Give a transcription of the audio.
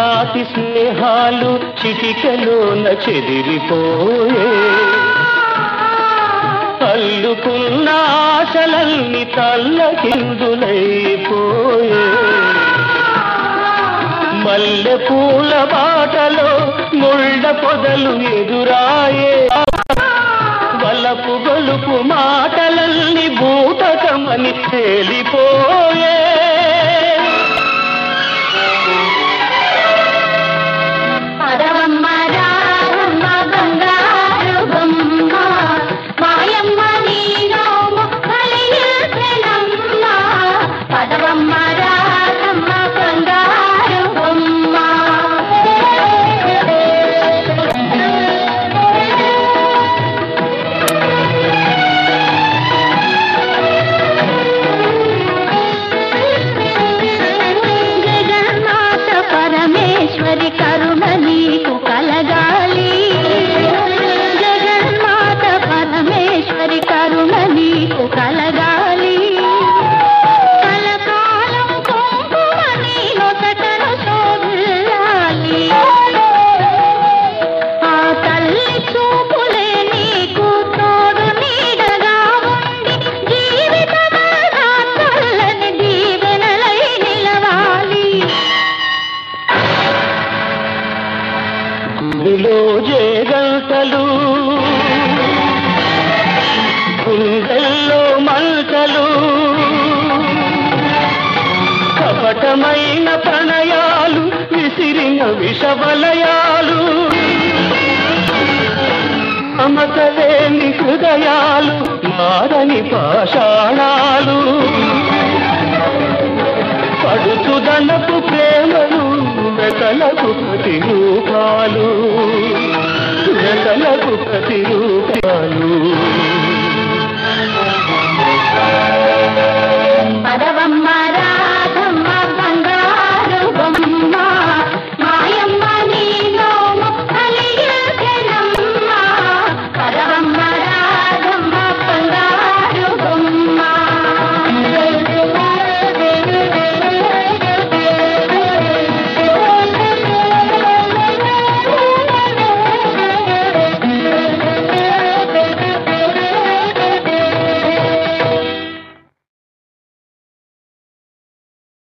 చిన్ననాటి స్నేహాలు చిటికలోన చెదిరిపోయే అల్లుకున్న ఆశలన్నీ తల్లకిందులైపోయే మల్లె పూల బాటలో ముళ్ళ పొదలు ఎదురాయే వలపు గొలుపు మాటలన్నీ బూటకమని తేలిపోయే పదవమ్మ రారమ్మ బంగారు బొమ్మ మాయమ్మ నీలోము కలిగిల్చెనమ్మ పదవమ్మ రారమ్మ బంగారు బొమ్మ జగన్మాత పరమేశ్వరి కరుణ నీకు కలగాలి జగన్మాత పరమేశ్వరి కరుణ నీకు కలగాలి కలకాలం కుంకుమ నీ నొసటను శోభిల్లాలి ఆ తల్లి చూపులే నీకు తోడు నీడగా ఉండి జీవితమంతా చల్లని దీవెనలై నిలవాలి గుడిలో జేగంటలు గుండెల్లో మంటలు కపటమైన ప్రణయాలు విసిరిన విషవలయాలు మమతలేని హృదయాలు మారని పాషాణాలు పడుచుదనపు ప్రేమలు వెతలకు ప్రతిరూపాలు వెతలకు ప్రతిరూపాలు